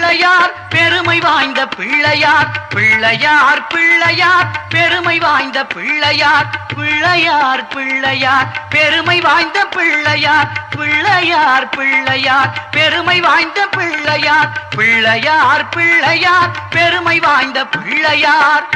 பிள்ளையார் பெருமை வாய்ந்த பிள்ளையார் பிள்ளையார் பிள்ளையார் பெருமை வாய்ந்த பிள்ளையார் பிள்ளையார் பிள்ளையார் பெருமை வாய்ந்த பிள்ளையார் பிள்ளையார் பிள்ளையார் பெருமை வாய்ந்த பிள்ளையார் பிள்ளையார் பிள்ளையார் பெருமை வாய்ந்த பிள்ளையார்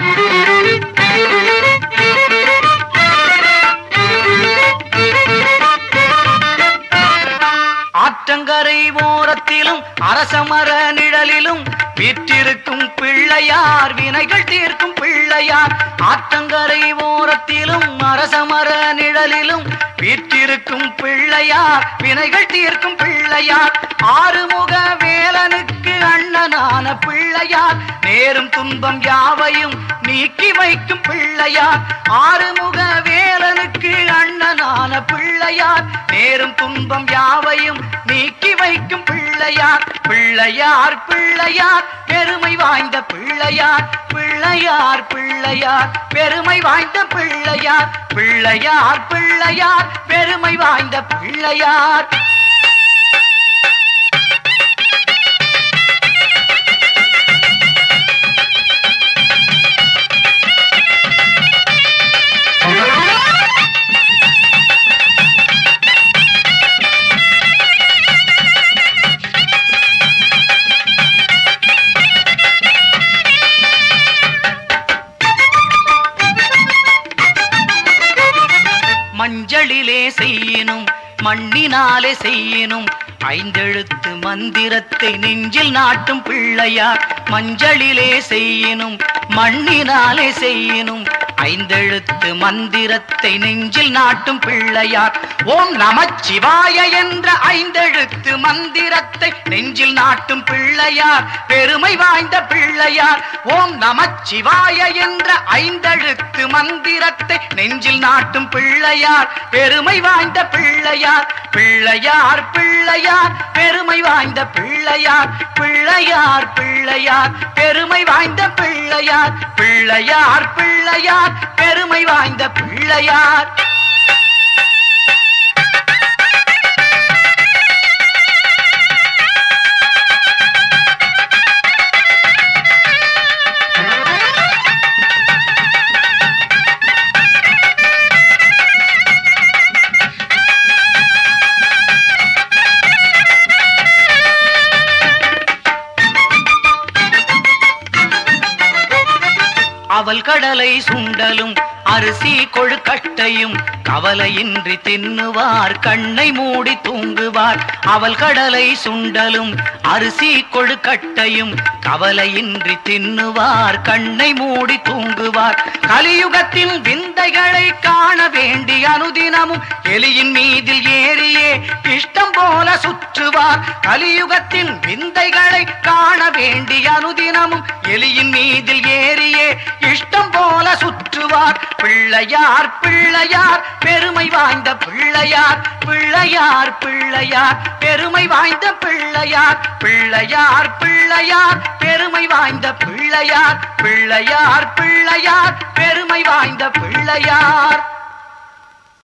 ஆற்றங்கரை ஓரத்திலும் அரசமர நிழலிலும் வீற்றிருக்கும் பிள்ளையார் வினைகள் தீர்க்கும் பிள்ளையார் ஆற்றங்கரை ஓரத்திலும் அரசமர நிழலிலும் வீற்றிருக்கும் பிள்ளையார் வினைகள் தீர்க்கும் பிள்ளையார் ஆறுமுக வேலனுக்கு அண்ணனான பிள்ளையார் நேரும் துன்பம் யாவையும் நீக்கி வைக்கும் பிள்ளையார் ஆறுமுக வேலனுக்கு அண்ணனான பிள்ளையார் நேரும் துன்பம் யாவையும் நீக்கி வைக்கும் பிள்ளையார் பிள்ளையார் பிள்ளையார் பெருமை வாய்ந்த பிள்ளையார் பிள்ளையார் பிள்ளையார் பெருமை வாய்ந்த பிள்ளையார் பிள்ளையார் பிள்ளையார் பெருமை வாய்ந்த பிள்ளையார் மஞ்சளிலே செய்யினும் மண்ணினாலே செய்யினும் ஐந்தெழுத்து மந்திரத்தை நெஞ்சில் நாட்டும் பிள்ளையார் மஞ்சளிலே செய்யினும் மண்ணினாலே செய்யினும் ஐந்தெழுத்து மந்திரத்தை நெஞ்சில் நாட்டும் பிள்ளையார் ஓம் நமச்சிவாய என்ற ஐந்தெழுத்து மந்திரத்தை நெஞ்சில் நாட்டும் பிள்ளையார் பெருமை வாய்ந்த பிள்ளையார் ஓம் நமச்சிவாய என்ற ஐந்தெழுத்து மந்திரத்தை நெஞ்சில் நாட்டும் பிள்ளையார் பெருமை வாய்ந்த பிள்ளையார் பிள்ளையார் பிள்ளையார் பெருமை வாய்ந்த பிள்ளையார் பிள்ளையார் பிள்ளையார் பெருமை வாய்ந்த பிள்ளையார் பிள்ளையார் பிள்ளையார் பெருமை வாய்ந்த பிள்ளையார் அவல் கடலை சுண்டலும் அரிசி கொழுக்கட்டையும் கவலையின்றி தின்னுவார் கண்ணை மூடி தூங்குவார் அவல் கடலை சுண்டலும் அரிசி கொழுக்கட்டையும் கவலையின்றி தின்னுவார் கண்ணை மூடி தூங்குவார் கலியுகத்தின் விந்தைகளை காண வேண்டி அனுதினமும் எலியின் மீதில் ஏறியே இஷ்டம் போல சுற்றுவார் கலியுகத்தின் விந்தைகளை காண வேண்டி அனுதினமும் எலியின் மீதில் ஏறியே இஷ்டம் போல சுற்றுவார் பிள்ளையார் பிள்ளையார் பெருமை வாய்ந்த பிள்ளையார் பிள்ளையார் பிள்ளையார் பெருமை வாய்ந்த பிள்ளையார் பிள்ளையார் பிள்ளையார் பெருமை வாய்ந்த பிள்ளையார் பிள்ளையார் பிள்ளையார் பெருமை வாய்ந்த பிள்ளையார்